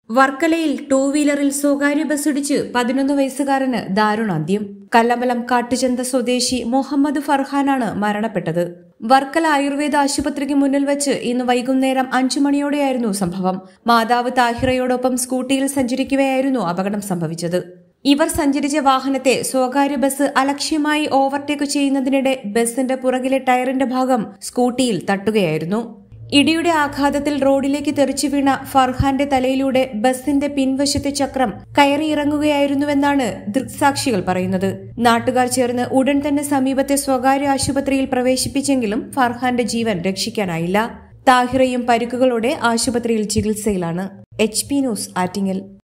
വർക്കലയിൽ ടൂ വീലറിൽ സ്വകാര്യ ബസ്സിടിച്ച് പതിനൊന്ന് വയസ്സുകാരന് ദാരുണാന്ത്യം കല്ലമ്പലം കാട്ടുചന്ത സ്വദേശി മുഹമ്മദ് ഫർഹാനാണ് മരണപ്പെട്ടത് വർക്കല ആയുർവേദ ആശുപത്രിക്ക് മുന്നിൽ വെച്ച് ഇന്ന് വൈകുന്നേരം അഞ്ചു മണിയോടെയായിരുന്നു സംഭവം മാതാവ് താഹിറയോടൊപ്പം സ്കൂട്ടിയിൽ സഞ്ചരിക്കവെയായിരുന്നു അപകടം സംഭവിച്ചത് ഇവർ സഞ്ചരിച്ച വാഹനത്തെ സ്വകാര്യ ബസ് അലക്ഷ്യമായി ഓവർടേക്ക് ചെയ്യുന്നതിനിടെ ബസിന്റെ പുറകിലെ ടയറിന്റെ ഭാഗം സ്കൂട്ടിയിൽ തട്ടുകയായിരുന്നു ഇടിയുടെ ആഘാതത്തിൽ റോഡിലേക്ക് തെറിച്ചു വീണ ഫർഹാന്റെ തലയിലൂടെ ബസിന്റെ പിൻവശത്തെ ചക്രം കയറിയിറങ്ങുകയായിരുന്നുവെന്നാണ് ദൃക്സാക്ഷികൾ പറയുന്നത് നാട്ടുകാർ ചേർന്ന് ഉടൻ തന്നെ സമീപത്തെ സ്വകാര്യ ആശുപത്രിയിൽ പ്രവേശിപ്പിച്ചെങ്കിലും ഫർഹാന്റെ ജീവൻ രക്ഷിക്കാനായില്ല താഹിറയും പരിക്കുകളോടെ ആശുപത്രിയിൽ ചികിത്സയിലാണ് എച്ച് പി ന്യൂസ് ആറ്റിങ്ങൽ